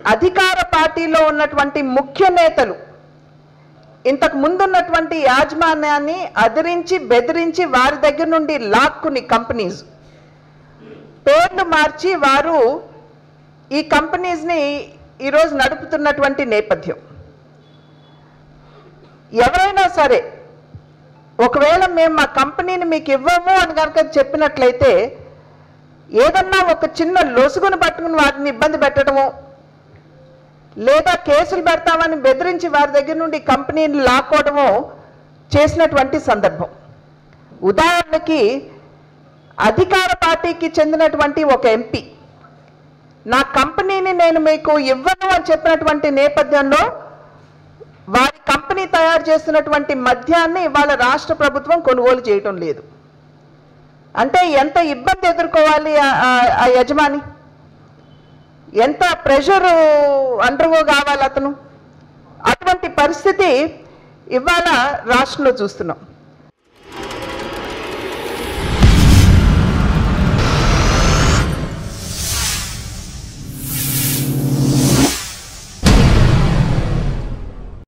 అధికార పార్టీలో ఉన్నటువంటి ముఖ్య నేతలు ఇంతకు ముందున్నటువంటి యాజమాన్యాన్ని అదిరించి బెదిరించి వారి దగ్గర నుండి లాక్కుని కంపెనీస్ పేర్లు మార్చి వారు ఈ కంపెనీస్ని ఈరోజు నడుపుతున్నటువంటి నేపథ్యం ఎవరైనా సరే ఒకవేళ మేము మా కంపెనీని మీకు ఇవ్వము అని కనుక చెప్పినట్లయితే ఏదన్నా ఒక చిన్న లొసుగును పట్టుకుని వారిని ఇబ్బంది పెట్టడము లేదా కేసులు పెడతామని బెదిరించి వారి దగ్గర నుండి కంపెనీని లాక్కోవడము చేసినటువంటి సందర్భం ఉదాహరణకి అధికార పార్టీకి చెందినటువంటి ఒక ఎంపీ నా కంపెనీని నేను మీకు ఇవ్వను అని చెప్పినటువంటి నేపథ్యంలో వారి కంపెనీ తయారు చేస్తున్నటువంటి మద్యాన్ని ఇవాళ రాష్ట్ర ప్రభుత్వం కొనుగోలు చేయటం లేదు అంటే ఎంత ఇబ్బంది ఎదుర్కోవాలి ఆ- ఆ- ఆ యజమాని ఎంత ప్రెషర్ అండర్గో కావాలి అతను అటువంటి పరిస్థితి ఇవాళ రాష్ట్రంలో చూస్తున్నాం